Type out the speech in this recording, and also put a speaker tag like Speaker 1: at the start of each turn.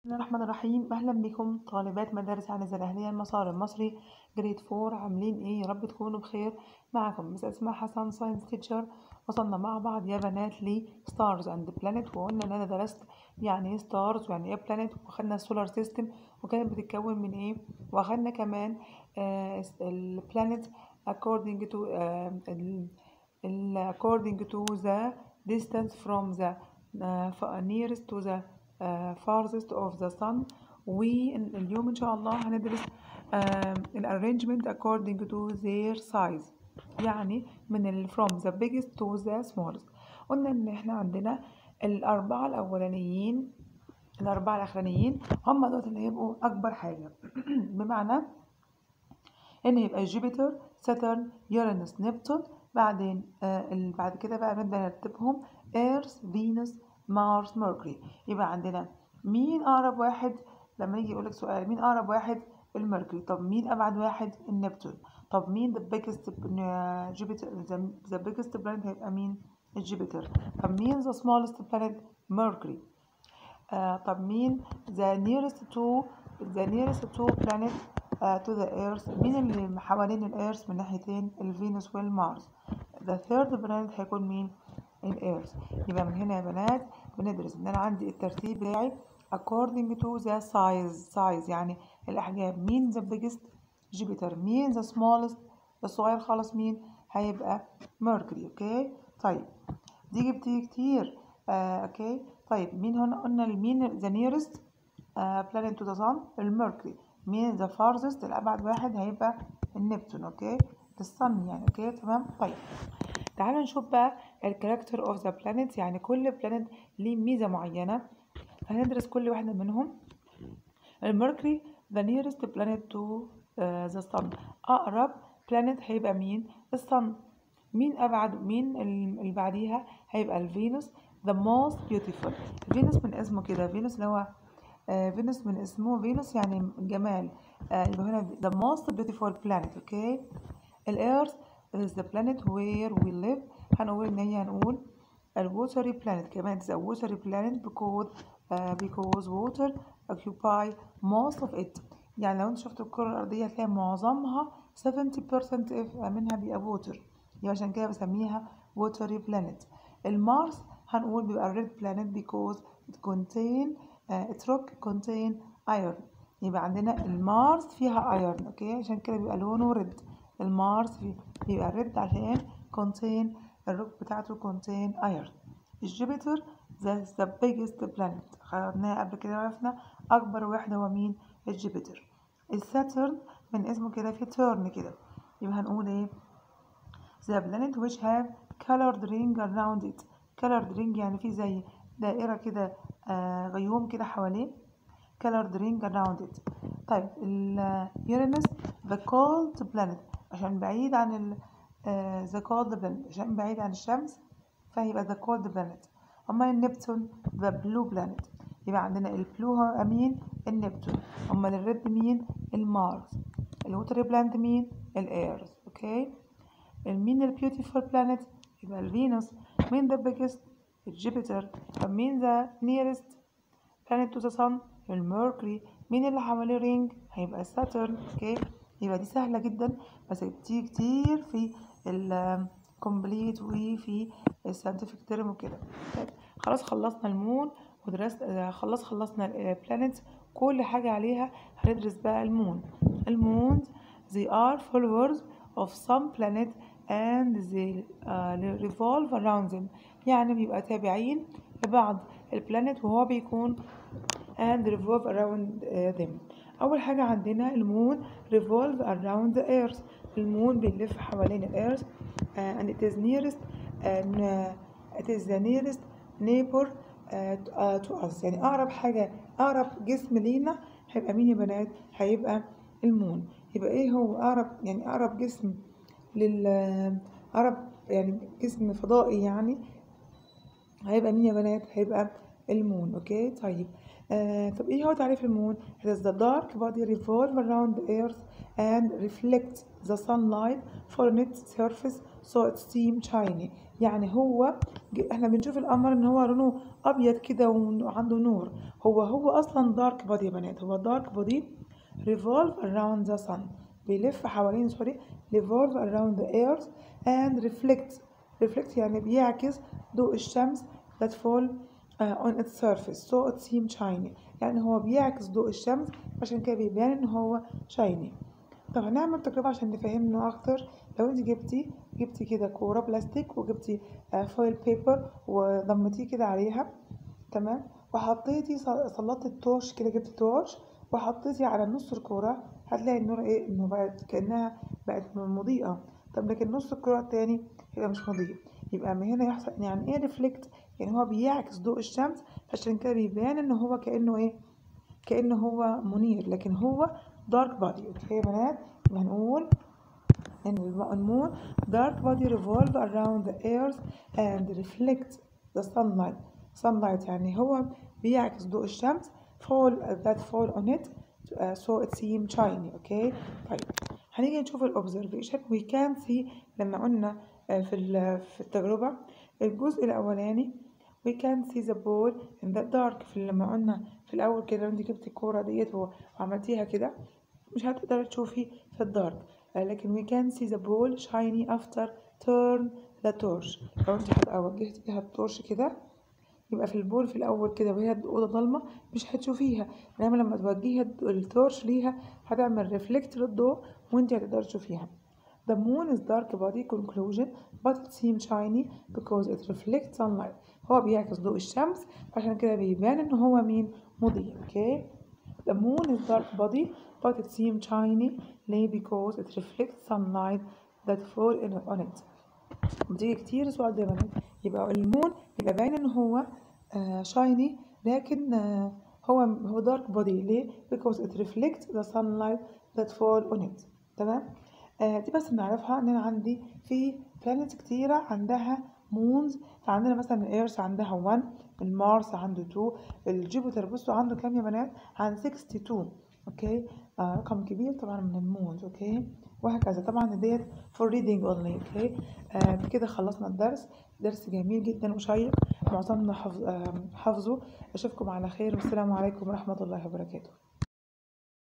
Speaker 1: بسم الله الرحمن الرحيم اهلا بكم طالبات مدارس عنز الاهليه المسار المصري جريد فور عاملين ايه يا رب تكونوا بخير معكم مس اسماء حسن ساينس تيتشر وصلنا مع بعض يا بنات ل ستارز اند بلانيت وقلنا ان انا درست يعني ايه ستارز ويعني ايه بلانيت وخدنا السولار سيستم وكانت بتتكون من ايه واخدنا كمان البلانيت according to آه ال ال according to the distance from the uh, nearest to the uh, farthest of the sun واليوم ان شاء الله هندرس uh, الارينجمنت according to their size يعني من ال from the biggest to the smallest قلنا ان احنا عندنا الاربعه الاولانيين الاربعه الاخرانيين هم دول اللي هيبقوا اكبر حاجه بمعنى ان يبقى جوبيتر ساترن يورانوس نبتون بعدين آه بعد كده بقى نبدا نرتبهم ايرث فينوس مارس ميركوري يبقى عندنا مين اقرب واحد لما يجي يقولك سؤال مين اقرب واحد الميركوري طب مين ابعد واحد النبتون طب مين the biggest جوبيتر the biggest planet هيبقى مين الجوبيتر طب مين the smallest planet ميركوري آه طب مين the nearest to the nearest to planet uh, to the earth مين اللي حوالين الارث من ناحيتين الفينوس والمارس the third planet هيكون مين الارث يبقى من هنا يا بنات بندرس ان انا عندي الترتيب بتاعي according to the size size يعني الاحجام مين the biggest جوبيتر مين the smallest الصغير خالص مين هيبقى ميركوري اوكي طيب دي جبتيه كتير آه، اوكي طيب مين هنا قلنا مين the nearest آه، planet to the sun الميركوري مين the farthest الابعد واحد هيبقى النبتون اوكي الصن يعني اوكي تمام طيب تعالوا نشوف بقى الكاركتر اوف ذا بلانيت يعني كل بلانيت ليه ميزه معينه هندرس كل واحده منهم الميركوري the nearest planet to uh, the sun اقرب بلانيت هيبقى مين الصن مين ابعد مين اللي بعديها هيبقى الفينوس the most beautiful فينوس من اسمه كده فينوس اللي هو آه فينوس من اسمه فينوس يعني جمال آه يبقى هنا the most beautiful planet اوكي الارث is the planet where we live هنقول ان هي هنقول الووتري planet كمان is a watery planet because uh, because water occupy most of it يعني لو انت شفت الكرة الأرضية هتلاقي معظمها 70% منها بيبقى water يبقى عشان كده بسميها watery planet المارس هنقول بيبقى red planet because it contain uh, it rock contain iron يبقى عندنا المارس فيها ايرون اوكي عشان كده بيبقى لونه ريد المارس بيبقى ريد عشان contain الروك بتاعته contain iron الجوبيتر the, the biggest planet خدناها قبل كده عرفنا اكبر واحد هو مين الجوبيتر الساترن من اسمه كده في تيرن كده يبقى هنقول ايه the planet which have colored ring around it colored ring يعني في زي دائرة كده آه غيوم كده حواليه colored ring around it طيب اليورانوس the cold planet عشان بعيد عن ال uh, the cold planet عشان بعيد عن الشمس فهيبقى the cold planet أما النبتون the blue planet يبقى عندنا البلو هو مين النبتون أما الريد مين المارس الوتر بلانت مين الإيرث أوكي مين البيوتيفول بلانت يبقى الفينوس مين the biggest الجوبيتر طب مين the nearest planet to the sun الميركوري مين اللي حواليه رينج هيبقى ساترن اوكي يبقى دي سهلة جدا بس بتيجي كتير في الكومبليت وفي الساينتفك تيرم وكده طيب خلاص خلصنا المون ودرست خلاص خلصنا البلانيتس كل حاجة عليها هندرس بقى المون المون they are followers of some planet and they uh, revolve around them يعني بيبقى تابعين لبعض البلانيت وهو بيكون and revolve around uh, them أول حاجة عندنا المون revolve around the earth المون بيلف حوالين الأرض uh, and it is nearest and uh, it is the nearest neighbor uh, to, uh, to us يعني أقرب حاجة أقرب جسم لينا هيبقى مين يا بنات؟ هيبقى المون يبقى إيه هو أقرب يعني أقرب جسم لل أقرب يعني جسم فضائي يعني هيبقى مين يا بنات؟ هيبقى المون أوكي طيب آه طب ايه هو تعريف المون it is the dark body revolve around the earth and reflect the sunlight from its surface so it seem shiny يعني هو ج- احنا بنشوف القمر ان هو لونه ابيض كده وعنده نور هو هو اصلا دارك بودي يا بنات هو دارك بودي revolve around the sun بيلف حوالين سوري revolve around the earth and reflect reflect يعني بيعكس ضوء الشمس that fall uh, on its surface so it seems shiny يعني هو بيعكس ضوء الشمس عشان كده بيبان ان هو shiny طب هنعمل تجربة عشان نفهمه أكتر لو انت جبتي جبتي كده كورة بلاستيك وجبتي آه، فويل بيبر وضمتيه كده عليها تمام وحطيتي ص- سلطت التورش كده جبتي تورش وحطيتي على نص الكورة هتلاقي النور ايه انه بقت كأنها بقت مضيئة طب لكن نص الكورة التاني يبقى مش مضيء يبقى من هنا يحصل يعني ايه ريفلكت يعني هو بيعكس ضوء الشمس عشان كده بيبان ان هو كأنه ايه كأنه هو منير لكن هو دارك بادي اوكي يا بنات يبقى هنقول ان المون dark body revolve around the earth and reflect the sunlight sunlight يعني هو بيعكس ضوء الشمس fall that fall on it uh, so it seems shiny اوكي طيب هنيجي نشوف الاوبزرفيشن we can see لما قلنا آه، في ال- في التجربة الجزء الأولاني we can see the ball in the dark في لما قلنا في الأول كده لو انت جبتي الكورة ديت وعملتيها كده مش هتقدري تشوفي في الدارك آه، لكن we can see the ball shiny after turn the torch لو انت هتبقى وجهتي بيها التورش كده يبقى في البول في الأول كده وهي الأوضة ضلمة مش هتشوفيها إنما لما توجهي الد- التورش ليها هتعمل ريفلكت للضوء وانت هتقدري تشوفيها The moon is dark body conclusion but it seems shiny because it reflects sunlight هو بيعكس ضوء الشمس عشان كده بيبان ان هو مين مضيء اوكي The moon is dark body but it seems shiny ليه because it reflects sunlight that fall in- on it بتيجي كتير سؤال ده يا بنات يبقى المون يبقى باين ان هو شايني لكن آه هو هو دارك بودي ليه because it reflects the sunlight that fall on it تمام آه دي بس نعرفها ان انا عندي في بلانيتس كتيرة عندها مونز فعندنا مثلا الايرث عندها 1 المارس عنده 2 الجوبيتر بصوا عنده كام يا بنات عن 62 اوكي آه رقم كبير طبعا من المونز اوكي وهكذا طبعا ديت for reading only اوكي آه بكده خلصنا الدرس درس جميل جدا وشيق معظمنا حفظ آه حفظه اشوفكم على خير والسلام عليكم ورحمة الله وبركاته